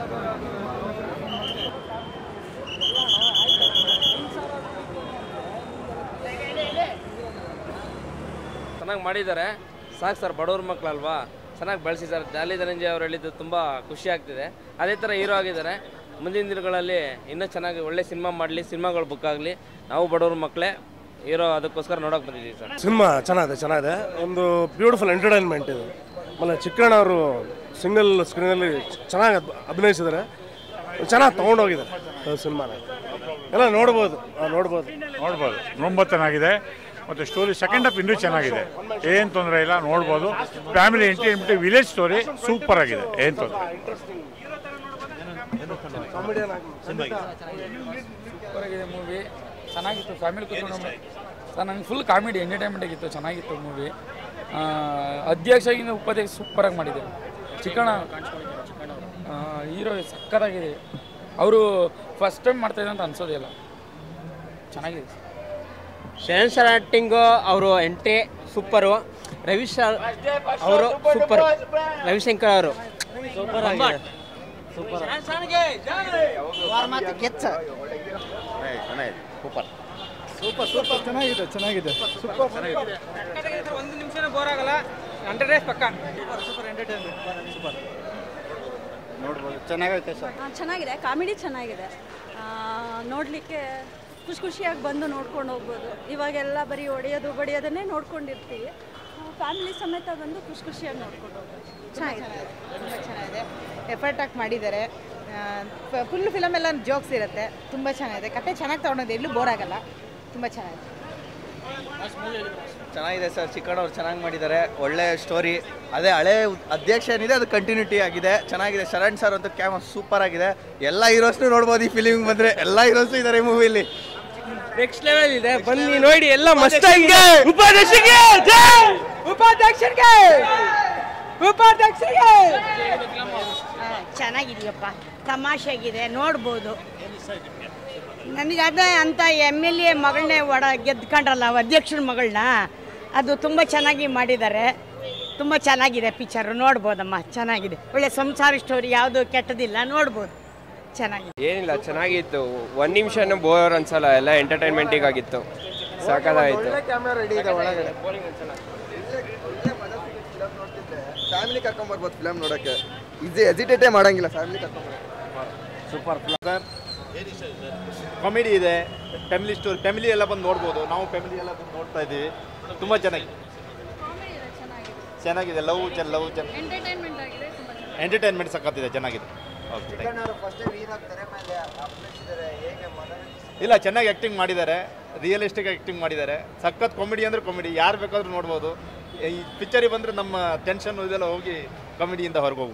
ಚೆನ್ನಾಗಿ ಮಾಡಿದ್ದಾರೆ ಸಾಕು ಸರ್ ಬಡವ್ರ ಮಕ್ಕಳಲ್ವಾ ಚೆನ್ನಾಗಿ ಬೆಳೆಸಿದ್ದಾರೆ ಜಾಲಿ ಧನಂಜಯ ಅವ್ರು ಹೇಳಿದ್ದು ತುಂಬ ಖುಷಿ ಆಗ್ತಿದೆ ಅದೇ ಥರ ಹೀರೋ ಆಗಿದ್ದಾರೆ ಮುಂದಿನ ದಿನಗಳಲ್ಲಿ ಇನ್ನೂ ಚೆನ್ನಾಗಿ ಒಳ್ಳೆ ಸಿನಿಮಾ ಮಾಡಲಿ ಸಿನಿಮಾಗಳು ಬುಕ್ ಆಗಲಿ ನಾವು ಬಡವ್ರ ಮಕ್ಕಳೇ ಹೀರೋ ಅದಕ್ಕೋಸ್ಕರ ನೋಡೋಕೆ ಬಂದಿದ್ದೀವಿ ಸರ್ ಸಿನಿಮಾ ಚೆನ್ನಾಗಿದೆ ಚೆನ್ನಾಗಿದೆ ಒಂದು ಬ್ಯೂಟಿಫುಲ್ ಎಂಟರ್ಟೈನ್ಮೆಂಟ್ ಇದು ಆಮೇಲೆ ಚಿಕ್ಕಣ್ಣ ಅವರು ಸಿಂಗಲ್ ಸ್ಕ್ರೀನಲ್ಲಿ ಚೆನ್ನಾಗಿ ಅದ್- ಅಭಿನಯಿಸಿದ್ದಾರೆ ಚೆನ್ನಾಗಿ ತೊಗೊಂಡೋಗಿದ್ದಾರೆ ಸಿನಿಮಾನ ಎಲ್ಲ ನೋಡ್ಬೋದು ಆ, ನೋಡ್ಬೋದು ನೋಡ್ಬೋದು ತುಂಬ ಚೆನ್ನಾಗಿದೆ ಮತ್ತು ಸ್ಟೋರಿ ಸೆಕೆಂಡ್ ಹಾಫ್ ಇನ್ನೂ ಚೆನ್ನಾಗಿದೆ ಏನು ತೊಂದರೆ ಇಲ್ಲ ನೋಡ್ಬೋದು family entertainment village story super ಆಗಿದೆ ಏನು ತೊಂದರೆ ಸೂಪರ್ ಆಗಿದೆ ಮೂವಿ ಚೆನ್ನಾಗಿತ್ತು ಫ್ಯಾಮಿಲಿ ಕೂತ್ಕೊಂಡು ಸರ್ ನಂಗೆ ಫುಲ್ ಕಾಮಿಡಿ ಎಂಟರ್ಟೈನ್ಮೆಂಟ್ ಆಗಿತ್ತು ಚೆನ್ನಾಗಿತ್ತು ಮೂವಿ ಅಧ್ಯಕ್ಷಗಿಂತ ಉಪಾಧ್ಯಕ್ಷ ಸೂಪರಾಗಿ ಮಾಡಿದೆ ಚಿಕ್ಕಣ್ಣ ಹೀರೋ ಸಕ್ಕತ್ತಾಗಿದೆ ಅವರು ಫಸ್ಟ್ ಟೈಮ್ ಮಾಡ್ತಾಯಿದ್ದೆ ಅಂತ ಅನ್ಸೋದಿಲ್ಲ ಚೆನ್ನಾಗಿದೆ ಶರಣ್ ಸರ್ ಆ್ಯಕ್ಟಿಂಗು ಅವರು ಎಂಟ್ರಿ ಸೂಪರು ರವಿ ಸರ್ ಅವರು ಸೂಪರ್ ರವಿಶಂಕರ್ ಅವರು ಒಂದು ನಿಮಿಷನೂ ಬೋರ್ ಆಗಲ್ಲ ಹಂಡ್ರೆಡ್ ಡೇಸ್ ಪಕ್ಕ ಆ, ಚೆನ್ನಾಗಿದೆ ಕಾಮಿಡಿ ಚೆನ್ನಾಗಿದೆ ನೋಡಲಿಕ್ಕೆ ಖುಷಿ ಖುಷಿಯಾಗಿ ಬಂದು ನೋಡ್ಕೊಂಡು ಹೋಗ್ಬೋದು ಇವಾಗೆಲ್ಲ ಬರೀ ಹೊಡೆಯೋದು ಬಡಿಯೋದನ್ನೇ ನೋಡ್ಕೊಂಡಿರ್ತೀವಿ ಫ್ಯಾಮಿಲಿ ಸಮೇತ ಬಂದು ಖುಷಿ ಖುಷಿಯಾಗಿ ನೋಡ್ಕೊಂಡು ಹೋಗ್ಬೋದು ಚೆನ್ನಾಗಿದೆ ತುಂಬ ಚೆನ್ನಾಗಿದೆ ಎಫರ್ಟ್ ಹಾಕಿ ಮಾಡಿದ್ದಾರೆ ಫುಲ್ ಫಿಲಮ್ ಎಲ್ಲ ಜೋಕ್ಸ್ ಇರುತ್ತೆ ತುಂಬ ಚೆನ್ನಾಗಿದೆ ಕತೆ ಚೆನ್ನಾಗಿ ತೊಗೊಂಡಿದೆ ಎಲ್ಲೂ ಬೋರ್ ಆಗಲ್ಲ ತುಂಬ ಚೆನ್ನಾಗಿದೆ ಚೆನ್ನಾಗಿದೆ ಸರ್ ಚಿಕ್ಕಣ್ಣ ಅವ್ರು ಚೆನ್ನಾಗಿ ಮಾಡಿದ್ದಾರೆ ಒಳ್ಳೆ ಸ್ಟೋರಿ ಅದೇ ಹಳೆ ಅಧ್ಯಕ್ಷ ಏನಿದೆ ಅದು ಕಂಟಿನ್ಯೂಟಿ ಆಗಿದೆ ಚೆನ್ನಾಗಿದೆ ಶರಣ್ ಸರ್ ಅಂತೂ ಕ್ಯಾಮ ಸೂಪರ್ ಆಗಿದೆ ಎಲ್ಲ ಹೀರೋಸ್ನು ನೋಡ್ಬೋದು ಈ ಫಿಲಿಮ್ ಬಂದರೆ ಎಲ್ಲ ಹೀರೋಸು ಇದ್ದಾರೆ ಈ ಮೂವಿಲಿ ನೆಕ್ಸ್ಟ್ ಲೆವೆಲ್ ಇದೆ ಬನ್ನಿ ನೋಡಿ ಎಲ್ಲ ಮಸ್ತಾಗಿದೆ ಉಪಾಧ್ಯಕ್ಷರಿಗೆ ಉಪಾಧ್ಯಕ್ಷರಿಗೆ ಉಪಾಧ್ಯಕ್ಷರಿಗೆ ಚೆನ್ನಾಗಿದೆಯಪ್ಪ ತಮಾಷೆಗಿದೆ ನೋಡ್ಬೋದು ನನಗೆ ಅದೇ ಅಂತ ಎಮ್ ಎಲ್ ಎ ಮಗಳನ್ನೇ ಒಡ ಗೆದ್ಕೊಂಡ್ರಲ್ಲ ಅಧ್ಯಕ್ಷರ ಮಗಳನ್ನ ಅದು ತುಂಬ ಚೆನ್ನಾಗಿ ಮಾಡಿದ್ದಾರೆ ತುಂಬ ಚೆನ್ನಾಗಿದೆ ಪಿಕ್ಚರು ನೋಡ್ಬೋದಮ್ಮ ಚೆನ್ನಾಗಿದೆ ಒಳ್ಳೆ ಸಂಸಾರ ಸ್ಟೋರಿ ಯಾವುದು ಕೆಟ್ಟದಿಲ್ಲ ನೋಡ್ಬೋದು ಚೆನ್ನಾಗಿದೆ ಏನಿಲ್ಲ ಚೆನ್ನಾಗಿತ್ತು ಒಂದು ನಿಮಿಷನೂ ಬೋರ್ ಅನ್ಸಲ್ಲ ಎಲ್ಲ ಎಂಟರ್ಟೈನ್ಮೆಂಟಿಗಾಗಿತ್ತು ಸಾಕಾದಾಯಿತು ಕ್ಯಾಮ್ರಾ ರೆಡಿ ಇದೆ ಒಳಗಡೆ ಫ್ಯಾಮಿಲಿ ಕರ್ಕೊಂಡ್ ಬರ್ಬೋದು ಫಿಲಮ್ ನೋಡಕ್ಕೆ ಇದು ಎಜಿಟೇಟೇ ಮಾಡಂಗಿಲ್ಲ ಫ್ಯಾಮಿಲಿ ಕರ್ಕೊಂಡ್ ಸೂಪರ್ ಕಾಮಿಡಿ ಇದೆ ಫ್ಯಾಮಿಲಿ ಸ್ಟೋರಿ ಫ್ಯಾಮಿಲಿ ಎಲ್ಲ ಬಂದು ನೋಡ್ಬೋದು ನಾವು ಫ್ಯಾಮಿಲಿ ಎಲ್ಲ ಬಂದು ನೋಡ್ತಾ ಇದ್ದೀವಿ ತುಂಬ ಚೆನ್ನಾಗಿ ಚೆನ್ನಾಗಿದೆ ಲವ್ ಚೆನ್ನ ಲವ್ ಚೆನ್ನ ಎಂಟರ್ಟೈನ್ಮೆಂಟ್ ಸಖತ್ತಿದೆ ಚೆನ್ನಾಗಿದೆ ಓಕೆ ಇಲ್ಲ ಚೆನ್ನಾಗಿ ಆ್ಯಕ್ಟಿಂಗ್ ಮಾಡಿದ್ದಾರೆ ರಿಯಲಿಸ್ಟಿಕ್ ಆ್ಯಕ್ಟಿಂಗ್ ಮಾಡಿದ್ದಾರೆ ಸಖತ್ ಕಾಮಿಡಿ ಅಂದರೆ ಕಾಮಿಡಿ ಯಾರು ಬೇಕಾದ್ರೂ ನೋಡ್ಬೋದು ಈ ಪಿಕ್ಚರಿಗೆ ಬಂದರೆ ನಮ್ಮ ಟೆನ್ಷನ್ ಇದೆಲ್ಲ ಹೋಗಿ ಕಾಮಿಡಿಯಿಂದ ಹೊರಗೆ ಹೋಗ್ಬೋದು